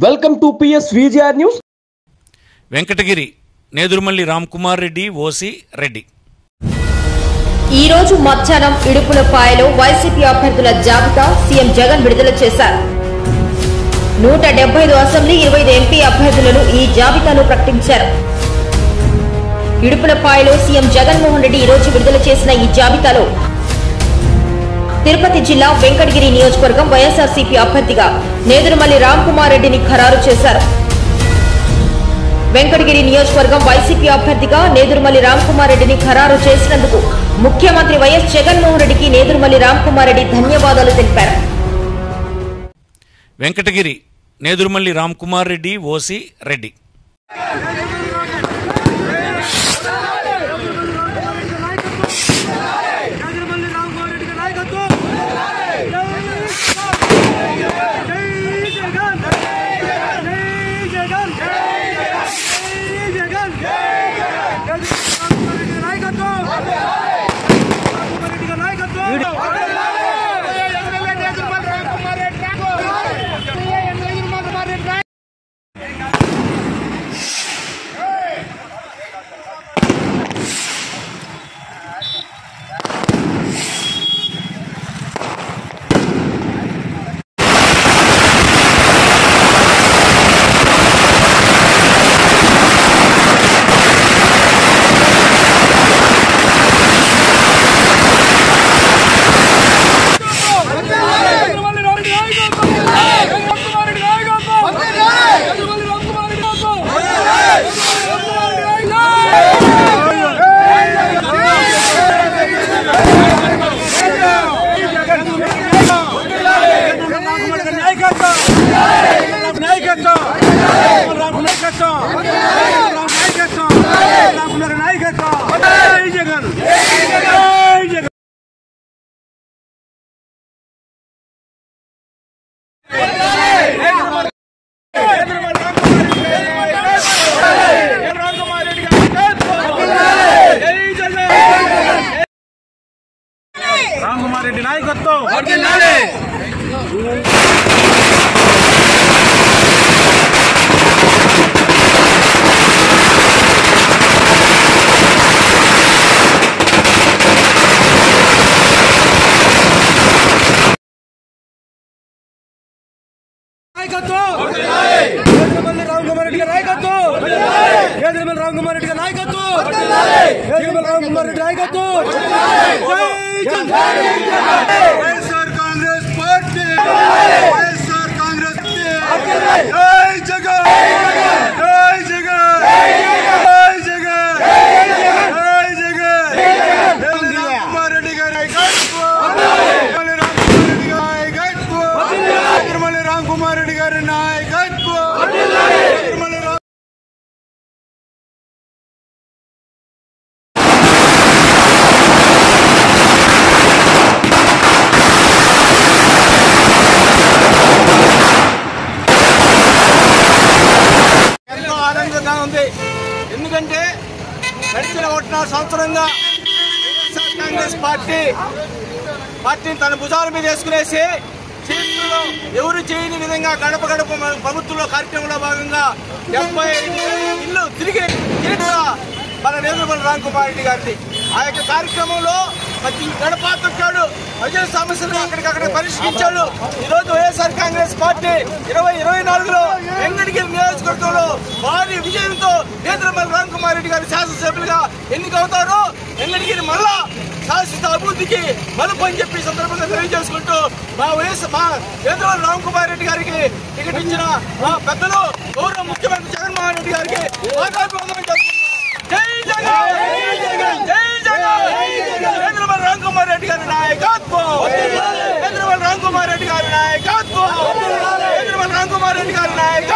Welcome to PS VGR news Venkatagiri Nedurumalli Ramkumar Reddy OC Reddy ఈ రోజు మధ్యాహ్నం ఇడుపులపాయలో వైసీపీ అభ్యర్థుల జాబితా సీఎం జగన్ విడుదల చేశారు నూట డెబ్బై ఐదు అసెంబ్లీ ఇరవై ఐదు ఎంపీ అభ్యర్థులను ఈ జాబితాలో ప్రకటించారు ఇడుపులపాయలో సీఎం జగన్మోహన్ రెడ్డి ఈ రోజు విడుదల చేసిన ఈ జాబితాలో తిరుపతి జిల్లా వెంకటగిరి నియోజకవర్గం వైఎస్ఆర్సీపీ అభ్యర్థిగా నేదురుమల్లి రామ్కుమార్ రెడ్డిని ఖరారు చేశారు వెంకటగిరి నియోజకవర్గం వైసీపీ అభ్యర్థిగా నేదురుమల్లి రామ్కుమార్ రెడ్డిని ఖరారు చేసినందుకు ముఖ్యమంత్రి వైఎస్ జగన్మోహన్ రెడ్డికి నేదురుమల్లి రామ్కుమార్ రెడ్డి ధన్యవాదాలు తెలిపారు వెంకటగిరి నేదురుమల్లి రామ్కుమార్ రెడ్డి ఓసి రెడ్డి రాజమల్లి రామమోహన్ రెడ్డి గారి నాయకత్వం జై జగన్ జై జగన్ జై జగన్ రామమోహన్ రెడ్డి గారి నాయకత్వం రామమోహన్ రెడ్డి గారి నాయకత్వం రాజమల్లి రామరెడ్డి నాయకత్వం రామకుమార్ రెడ్డి నాయకత్వం రాజమల్లి రామకుమార్ రెడ్డి నాయకత్వం రామకుమార్ రెడ్డి రామకుమార్ రెడ్డి నాయకత్వం నాయకత్వం కేంద్రమంత్రి రామ్ కుమార్ రెడ్డి గారి నాయకత్వం కేంద్రమంత్రి రామ్ కుమార్ రెడ్డి గారి నాయకత్వం కేంద్రమంత్రి రామ్ కుమార్ రెడ్డి నాయకత్వం జై జగన్ వైఎస్ఆర్ కాంగ్రెస్ పార్టీ వైఎస్ఆర్ కాంగ్రెస్ పార్టీ జై జగన్ జై జగన్ జై జగన్ జై జగన్ కుమార్ రెడ్డి గారి నాయకత్వం తిరుమల రామ్ కుమార్ రెడ్డి గారి నాయకత్వం తిరుమల రామ్ ఎంతో ఆనందంగా ఉంది ఎందుకంటే గడిచిన ఒకటిన్నర సంవత్సరంగా వైఎస్ఆర్ కాంగ్రెస్ పార్టీ పార్టీని తన భుజాల మీద వేసుకునేసి చరిత్రలో ఎవరు చేయని విధంగా గడప గడప మన ప్రభుత్వంలో కార్యక్రమంలో భాగంగా డెబ్బై ఇల్లు తిరిగి చరిత్ర మన నేదురుమల రామ్ కుమార్ రెడ్డి గారిది ఆ యొక్క కార్యక్రమంలో ప్రతి గడప తొక్కాడు ప్రజల సమస్యలను అక్కడికక్కడ పరిష్కరించాడు ఈ రోజు వైఎస్ఆర్ కాంగ్రెస్ పార్టీ ఇరవై ఇరవై నాలుగులో వెంకటగిరి నియోజకవర్గంలో భారీ విజయంతో నేదురుమల రామ్ కుమార్ రెడ్డి గారి శాసనసభ్యులుగా ఎన్నికవుతారు వెంకటగిరి మళ్ళా శాశ్వత అభివృద్ధికి మలుపు అని చెప్పి ఈ సందర్భంగా తెలియజేసుకుంటూ మా వైఎస్ మా కేంద్రంలో రామ్ కుమార్ రెడ్డి గారికి టికెట్ ఇచ్చిన మా పెద్దలు గౌరవ ముఖ్యమంత్రి జగన్మోహన్ రెడ్డి గారికి పాదాభివందనం చేస్తున్నాం. జై జగన్ జై జగన్ కేంద్రమల రామ్ కుమార్ రెడ్డి గారి నాయకత్వం కేంద్రమల రామ్ కుమార్ రెడ్డి గారి నాయకత్వం కేంద్రమల రామ్ కుమార్ రెడ్డి గారి నాయకత్వం